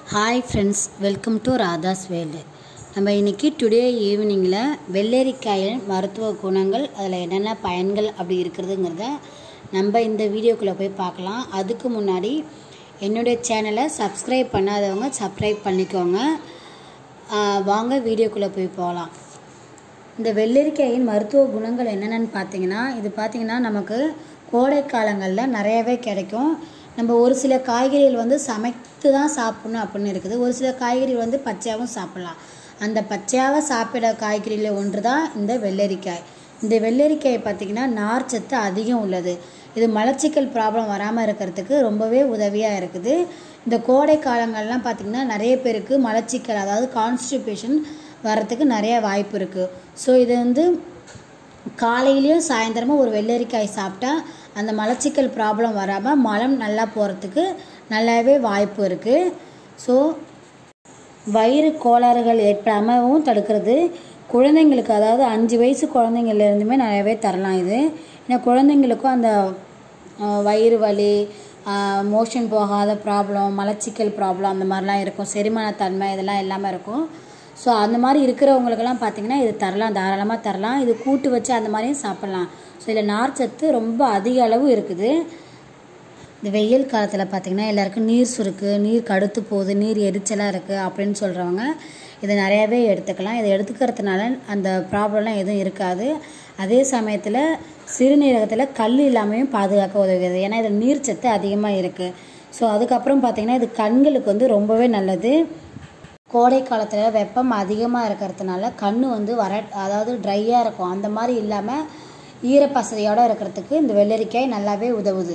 hi friends welcome to Radha's world நம்ம இன்றைக்கி today ஈவினிங்கில் வெள்ளரிக்காயின் மருத்துவ குணங்கள் அதில் என்னென்ன பயன்கள் அப்படி இருக்கிறதுங்கிறத நம்ம இந்த வீடியோக்குள்ளே போய் பார்க்கலாம் அதுக்கு முன்னாடி என்னுடைய சேனலை சப்ஸ்கிரைப் பண்ணாதவங்க சப்ஸ்கிரைப் பண்ணிக்கோங்க ஆஹ் வாங்க வீடியோக்குள்ளே போய் போகலாம் இந்த வெள்ளரிக்காயின் மருத்துவ குணங்கள் என்னென்னு பார்த்தீங்கன்னா இது பார்த்தீங்கன்னா நமக்கு கோடை காலங்களில் நிறையவே கிடைக்கும் நம்ம ஒரு சில காய்கறிகள் வந்து சமைத்து தான் சாப்பிடணும் அப்படின்னு இருக்குது ஒரு சில காய்கறிகள் வந்து பச்சையாகவும் சாப்பிடலாம் அந்த பச்சையாக சாப்பிட காய்கறியில் ஒன்று தான் இந்த வெள்ளரிக்காய் இந்த வெள்ளரிக்காய் பார்த்திங்கன்னா நார்ச்சத்து அதிகம் உள்ளது இது மலச்சிக்கல் ப்ராப்ளம் வராமல் இருக்கிறதுக்கு ரொம்பவே உதவியாக இருக்குது இந்த கோடை காலங்கள்லாம் பார்த்திங்கன்னா நிறைய பேருக்கு மலச்சிக்கல் அதாவது கான்ஸ்டிபேஷன் வர்றதுக்கு நிறைய வாய்ப்பு இருக்குது ஸோ இது வந்து காலையிலையும் சாயந்தரமும் ஒரு வெள்ளரிக்காய் சாப்பிட்டா அந்த மலச்சிக்கல் ப்ராப்ளம் வராமல் மலம் நல்லா போகிறதுக்கு நல்லாவே வாய்ப்பு இருக்குது ஸோ வயிறு கோளாறுகள் ஏற்படாமவும் தடுக்கிறது குழந்தைங்களுக்கு அதாவது அஞ்சு வயசு குழந்தைங்கள்லேருந்துமே நிறையவே தரலாம் இது ஏன்னா குழந்தைங்களுக்கும் அந்த அஹ், வயிறு வலி மோஷன் போகாத ப்ராப்ளம் மலச்சிக்கல் ப்ராப்ளம் அந்த மாதிரிலாம் இருக்கும் செரிமானத்தன்மை இதெல்லாம் எல்லாமே இருக்கும் ஸோ அந்த மாதிரி இருக்கிறவங்களுக்கெல்லாம் பார்த்தீங்கன்னா இது தரலாம் தாராளமாக தரலாம் இது கூட்டு வச்சு அந்த மாதிரியும் சாப்பிட்லாம் ஸோ இதில் நார்ச்சத்து ரொம்ப அதிக அளவு இருக்குது இந்த வெயில் காலத்தில் பார்த்திங்கன்னா எல்லாருக்கும் நீர் சுருக்கு நீர் கடுத்து போகுது நீர் எரிச்சலாக இருக்குது அப்படின்னு சொல்கிறவங்க இதை நிறையாவே எடுத்துக்கலாம் இதை எடுத்துக்கிறதுனால அந்த ப்ராப்ளம்லாம் எதுவும் இருக்காது அதே சமயத்தில் சிறுநீரகத்தில் கல் இல்லாமையும் பாதுகாக்க உதவுகிறது ஏன்னா இதில் நீர் சத்து அதிகமாக இருக்குது ஸோ அதுக்கப்புறம் பார்த்திங்கன்னா இது கண்களுக்கு வந்து ரொம்பவே நல்லது கோடை காலத்தில் வெப்பம் அதிகமாக இருக்கிறதுனால கண் வந்து வர அதாவது ட்ரையாக இருக்கும் அந்த மாதிரி இல்லாமல் ஈரப்பசதியோடு இருக்கிறதுக்கு இந்த வெள்ளரிக்காய் நல்லாவே உதவுது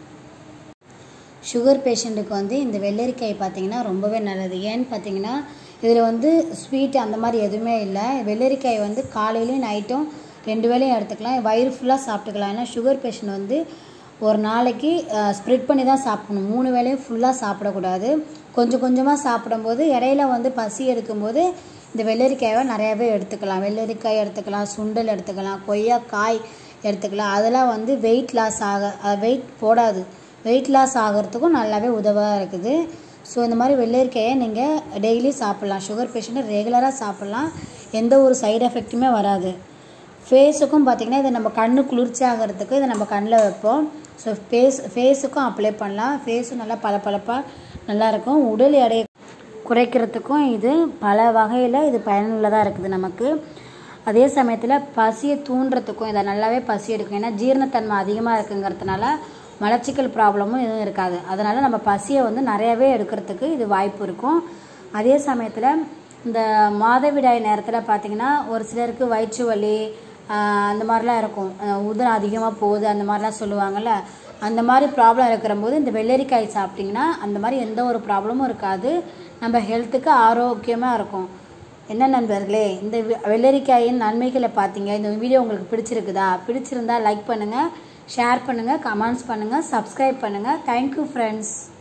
சுகர் பேஷண்ட்டுக்கு வந்து இந்த வெள்ளரிக்காய் பார்த்தீங்கன்னா ரொம்பவே நல்லது ஏன்னு பார்த்தீங்கன்னா இதில் வந்து ஸ்வீட் அந்த மாதிரி எதுவுமே இல்லை வெள்ளரிக்காய் வந்து காலையிலையும் நைட்டும் ரெண்டு வேளையும் எடுத்துக்கலாம் வயிறு ஃபுல்லாக சாப்பிட்டுக்கலாம் ஏன்னா சுகர் பேஷண்ட் வந்து ஒரு நாளைக்கு ஸ்ப்ரெட் பண்ணி தான் சாப்பிடணும் மூணு வேளையும் ஃபுல்லாக சாப்பிடக்கூடாது கொஞ்சம் கொஞ்சமாக சாப்பிடும்போது இடையில வந்து பசி எடுக்கும்போது இந்த வெள்ளரிக்காயை நிறையாவே எடுத்துக்கலாம் வெள்ளரிக்காய் எடுத்துக்கலாம் சுண்டல் எடுத்துக்கலாம் கொய்யாக்காய் எடுத்துக்கலாம் அதெல்லாம் வந்து வெயிட் லாஸ் ஆக வெயிட் போடாது வெயிட் லாஸ் ஆகிறதுக்கும் நல்லாவே உதவாக இருக்குது ஸோ இந்த மாதிரி வெள்ளரிக்காயை நீங்கள் டெய்லி சாப்பிட்லாம் சுகர் பேஷண்ட்டு ரெகுலராக சாப்பிட்லாம் எந்த ஒரு சைடு எஃபெக்ட்டுமே வராது ஃபேஸுக்கும் பார்த்திங்கன்னா இதை நம்ம கண்ணு குளிர்ச்சி ஆகிறதுக்கு இதை நம்ம கண்ணில் வைப்போம் ஸோ ஃபேஸ் ஃபேஸுக்கும் அப்ளை பண்ணலாம் ஃபேஸும் நல்லா பளபளப்பாக நல்லாயிருக்கும் உடல் எடையை குறைக்கிறதுக்கும் இது பல வகையில் இது பயனுள்ளதாக இருக்குது நமக்கு அதே சமயத்தில் பசியை தூண்டுறதுக்கும் இதை நல்லாவே பசி எடுக்கும் ஏன்னா ஜீரணத்தன்மை அதிகமாக இருக்குங்கிறதுனால மலச்சிக்கல் ப்ராப்ளமும் எதுவும் இருக்காது அதனால் நம்ம பசியை வந்து நிறையவே எடுக்கிறதுக்கு இது வாய்ப்பு இருக்கும் அதே சமயத்தில் இந்த மாதவிடாய் நேரத்தில் பார்த்திங்கன்னா ஒரு சிலருக்கு வயிற்று வலி ஆஹ் அந்த மாதிரிலாம் இருக்கும் அஹ் உதரம் அதிகமாக போகுது அந்த மாதிரிலாம் சொல்லுவாங்கள்ல அந்த மாதிரி ப்ராப்ளம் இருக்கிற போது இந்த வெள்ளரிக்காய் சாப்பிட்டிங்கன்னா அந்த மாதிரி எந்த ஒரு ப்ராப்ளமும் இருக்காது நம்ம ஹெல்த்துக்கு ஆரோக்கியமாக இருக்கும் என்ன நண்பர்களே இந்த வெ- வெள்ளரிக்காயின் நன்மைகளை பார்த்தீங்க இந்த வீடியோ உங்களுக்கு பிடிச்சிருக்குதா பிடிச்சிருந்தா லைக் பண்ணுங்கள் ஷேர் பண்ணுங்கள் கமெண்ட்ஸ் பண்ணுங்கள் சப்ஸ்கிரைப் பண்ணுங்கள் தேங்க்யூ ஃப்ரெண்ட்ஸ்